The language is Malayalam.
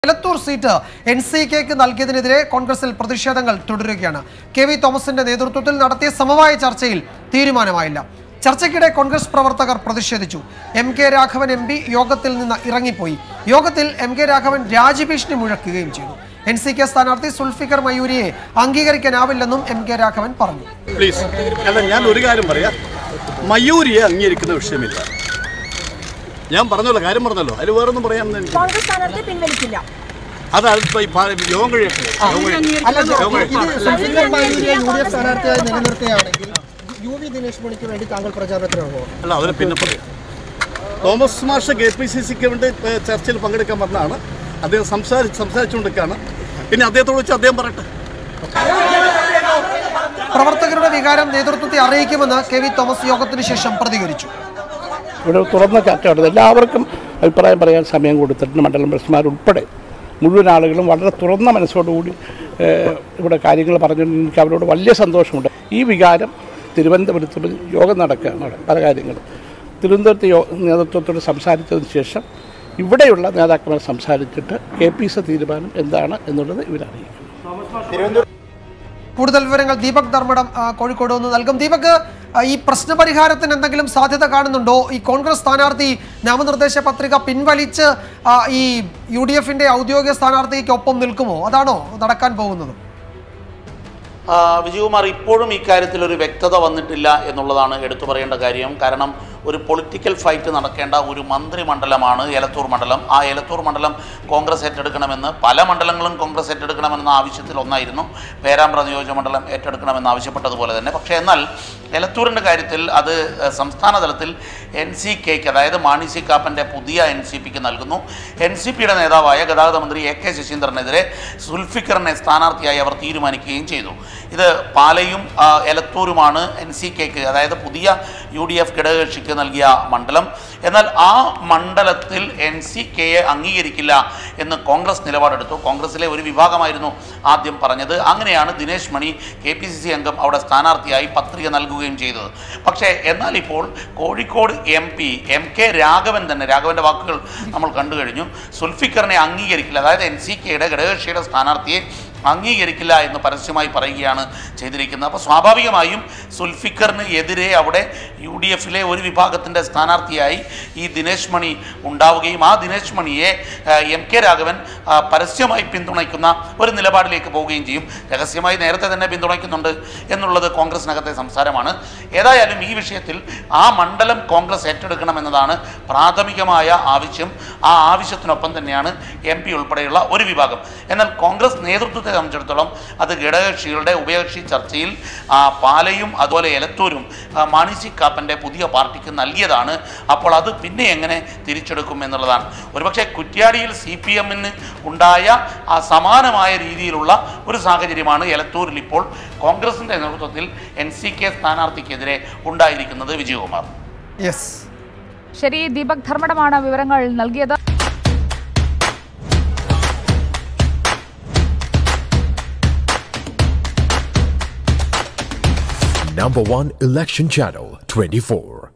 എലത്തൂർ സീറ്റ് എൻ സി കെക്ക് നൽകിയതിനെതിരെ കോൺഗ്രസിൽ പ്രതിഷേധങ്ങൾ തുടരുകയാണ് കെ വി തോമസിന്റെ നേതൃത്വത്തിൽ നടത്തിയ സമവായ ചർച്ചയിൽ തീരുമാനമായില്ല ചർച്ചയ്ക്കിടെ കോൺഗ്രസ് പ്രവർത്തകർ പ്രതിഷേധിച്ചു M K Raghavan M P യോഗത്തിൽ നിന്ന് ഇറങ്ങിപ്പോയി യോഗത്തിൽ എം കെ രാഘവൻ രാജ്യഭീഷണി മുഴക്കുകയും ചെയ്തു എൻ സി കെ സ്ഥാനാർത്ഥി സുൽഫിക്കർ മയൂരിയെ അംഗീകരിക്കാനാവില്ലെന്നും എം കെ രാഘവൻ പറഞ്ഞു പ്ലീസ് അല്ല ഞാൻ ഒരു കാര്യം പറയാം മയൂരിയെ അംഗീകരിക്കുന്ന വിഷയമില്ല ഞാൻ പറഞ്ഞല്ലോ കാര്യം പറഞ്ഞല്ലോ അതിൽ വേറൊന്നും പറയാൻ കോൺഗ്രസ് സ്ഥാനാർത്ഥി പിൻവലിക്കില്ല അത് അതിപ്പോ ഈ പാ- യോഗം കഴിയട്ടെ യോഗം കഴിയട്ടെ. യോഗം കഴിയട്ടെ. സുൽഫിക്കർ മയൂരിയെ യു ഡി എഫ് സ്ഥാനാർത്ഥിയായി നിലനിർത്തുകയാണെങ്കിൽ യു വി ദിനേശ് മണിക്ക് വേണ്ടി താങ്കൾ പ്രചാരണത്തിനാകുമോ അല്ല അതിന് പിന്നെ പറയാം തോമസ് മാഷ് കെ പി സി സിക്ക് വേണ്ടി ഏ, ചർച്ചയിൽ പങ്കെടുക്കാൻ വന്നതാണ് അദ്ദേഹം സംസാരിച്ച് സംസാരിച്ചുകൊണ്ടിരിക്കുകയാണ് പിന്നെ അദ്ദേഹത്തോട് വെച്ച് അദ്ദേഹം പറയട്ടെ പ്രവർത്തകരുടെ വികാരം നേതൃത്വത്തെ അറിയിക്കുമെന്ന് കെ വി തോമസ് യോഗത്തിന് ശേഷം പ്രതികരിച്ചു ഇവിടെ തുറന്ന ചർച്ച നടന്നത് എല്ലാവർക്കും അഭിപ്രായം പറയാൻ സമയം കൊടുത്തിട്ടുണ്ട് മണ്ഡലം പ്രസിഡന്മാരുൾപ്പെടെ മുഴുവൻ ആളുകളും വളരെ തുറന്ന മനസ്സോടുകൂടി ഏഹ്, ഇവിടെ കാര്യങ്ങൾ പറഞ്ഞുകൊണ്ട് എനിക്ക് അവരോട് വലിയ സന്തോഷമുണ്ട് ഈ വികാരം തിരുവനന്തപുരത്ത് യോഗം നടക്കുകയാണ് അവിടെ പല കാര്യങ്ങളും തിരുവനന്തപുരത്ത് യോ നേതൃത്വത്തോട് സംസാരിച്ചതിന് ശേഷം ഇവിടെയുള്ള നേതാക്കന്മാർ സംസാരിച്ചിട്ട് കെ പി സി തീരുമാനം എന്താണ് എന്നുള്ളത് ഇവരറിയിക്കും കൂടുതൽ വിവരങ്ങൾ ദീപക് ധർമ്മടം ആ, കോഴിക്കോട് നിന്ന് നൽകും ദീപക് ആ, ഈ പ്രശ്നപരിഹാരത്തിന് എന്തെങ്കിലും സാധ്യത കാണുന്നുണ്ടോ ഈ കോൺഗ്രസ് സ്ഥാനാർത്ഥി നാമനിർദ്ദേശ പത്രിക പിൻവലിച്ച് ആ, ഈ യു ഡി എഫിന്റെ ഔദ്യോഗിക സ്ഥാനാർത്ഥിക്കൊപ്പം നിൽക്കുമോ അതാണോ നടക്കാൻ പോകുന്നത് ആ, വിജയകുമാർ ഇപ്പോഴും ഇക്കാര്യത്തിൽ ഒരു വ്യക്തത വന്നിട്ടില്ല എന്നുള്ളതാണ് എടുത്തു പറയേണ്ട കാര്യം കാരണം ഒരു പൊളിറ്റിക്കൽ ഫൈറ്റ് നടക്കേണ്ട ഒരു മന്ത്രിമണ്ഡലമാണ് എലത്തൂർ മണ്ഡലം ആ എലത്തൂർ മണ്ഡലം കോൺഗ്രസ് ഏറ്റെടുക്കണമെന്ന് പല മണ്ഡലങ്ങളും കോൺഗ്രസ് ഏറ്റെടുക്കണമെന്ന ആവശ്യത്തിൽ ഒന്നായിരുന്നു പേരാമ്പ്ര നിയോജക മണ്ഡലം ഏറ്റെടുക്കണമെന്ന് ആവശ്യപ്പെട്ടതുപോലെ തന്നെ പക്ഷേ എന്നാൽ എലത്തൂരിൻ്റെ കാര്യത്തിൽ അത് ഏഹ്, സംസ്ഥാന തലത്തിൽ എൻ സി കെക്ക് അതായത് മാണി സി കാപ്പൻ്റെ പുതിയ എൻ സി പിക്ക് നൽകുന്നു എൻ സി പിയുടെ നേതാവായ ഗതാഗത മന്ത്രി എ കെ ശശീന്ദ്രനെതിരെ സുൽഫിക്കറിനെ സ്ഥാനാർത്ഥിയായി അവർ തീരുമാനിക്കുകയും ചെയ്തു ഇത് പാലയും ആ, എലത്തൂരുമാണ് എൻ സി കെക്ക് അതായത് പുതിയ യു ഡി എഫ് ഘടകകക്ഷിക്ക് നൽകിയ മണ്ഡലം എന്നാൽ ആ മണ്ഡലത്തിൽ എൻ സി കെയെ അംഗീകരിക്കില്ല എന്ന് കോൺഗ്രസ് നിലപാടെടുത്തു കോൺഗ്രസിലെ ഒരു വിഭാഗമായിരുന്നു ആദ്യം പറഞ്ഞത് അങ്ങനെയാണ് Dinesh Mani K P C C അംഗം അവിടെ സ്ഥാനാർത്ഥിയായി പത്രിക നൽകുകയും ചെയ്തത് പക്ഷേ എന്നാൽ ഇപ്പോൾ Kozhikode M P M K Raghavan തന്നെ രാഘവൻ്റെ വാക്കുകൾ നമ്മൾ കണ്ടു കഴിഞ്ഞു സുൽഫിക്കറിനെ അംഗീകരിക്കില്ല അതായത് എൻ സി കെയുടെ ഘടകകക്ഷിയുടെ സ്ഥാനാർത്ഥിയെ അംഗീകരിക്കില്ല എന്ന് പരസ്യമായി പറയുകയാണ് ചെയ്തിരിക്കുന്നത് അപ്പോൾ സ്വാഭാവികമായും സുൽഫിക്കറിന് എതിരെ അവിടെ യു ഡി എഫിലെ ഒരു വിഭാഗത്തിൻ്റെ സ്ഥാനാർത്ഥിയായി ഈ ദിനേശ് മണി ഉണ്ടാവുകയും ആ ദിനേശ് മണിയെ ആ, എം കെ രാഘവൻ ആ, പരസ്യമായി പിന്തുണയ്ക്കുന്ന ഒരു നിലപാടിലേക്ക് പോവുകയും ചെയ്യും രഹസ്യമായി നേരത്തെ തന്നെ പിന്തുണയ്ക്കുന്നുണ്ട് എന്നുള്ളത് കോൺഗ്രസിനകത്തെ സംസാരമാണ് ഏതായാലും ഈ വിഷയത്തിൽ ആ മണ്ഡലം കോൺഗ്രസ് ഏറ്റെടുക്കണമെന്നതാണ് പ്രാഥമികമായ ആവശ്യം ആ ആവശ്യത്തിനൊപ്പം തന്നെയാണ് എം പി ഉൾപ്പെടെയുള്ള ഒരു വിഭാഗം എന്നാൽ കോൺഗ്രസ് നേതൃത്വത്തെ സംബന്ധിച്ചിടത്തോളം അത് ഘടകകക്ഷികളുടെ ഉഭയകക്ഷി ചർച്ചയിൽ ആ, പാലയും അതുപോലെ എലത്തൂരും ആ, മാണി സി കാപ്പൻ്റെ പുതിയ പാർട്ടിക്ക് നൽകിയതാണ് അപ്പോൾ അത് പിന്നെ എങ്ങനെ തിരിച്ചെടുക്കും എന്നുള്ളതാണ് ഒരുപക്ഷെ കുറ്റ്യാടിയിൽ സി പി എമ്മിന് ഉണ്ടായ ആ സമാനമായ രീതിയിലുള്ള ഒരു സാഹചര്യമാണ് എലത്തൂരിൽ ഇപ്പോൾ കോൺഗ്രസിൻ്റെ നേതൃത്വത്തിൽ എൻ സി കെ സ്ഥാനാർത്ഥിക്കെതിരെ ഉണ്ടായിരിക്കുന്നത് വിജയകുമാർ യെസ് ശരി ദീപക് ധർമ്മടമാണ് വിവരങ്ങൾ നൽകിയത് Number one election channel 24.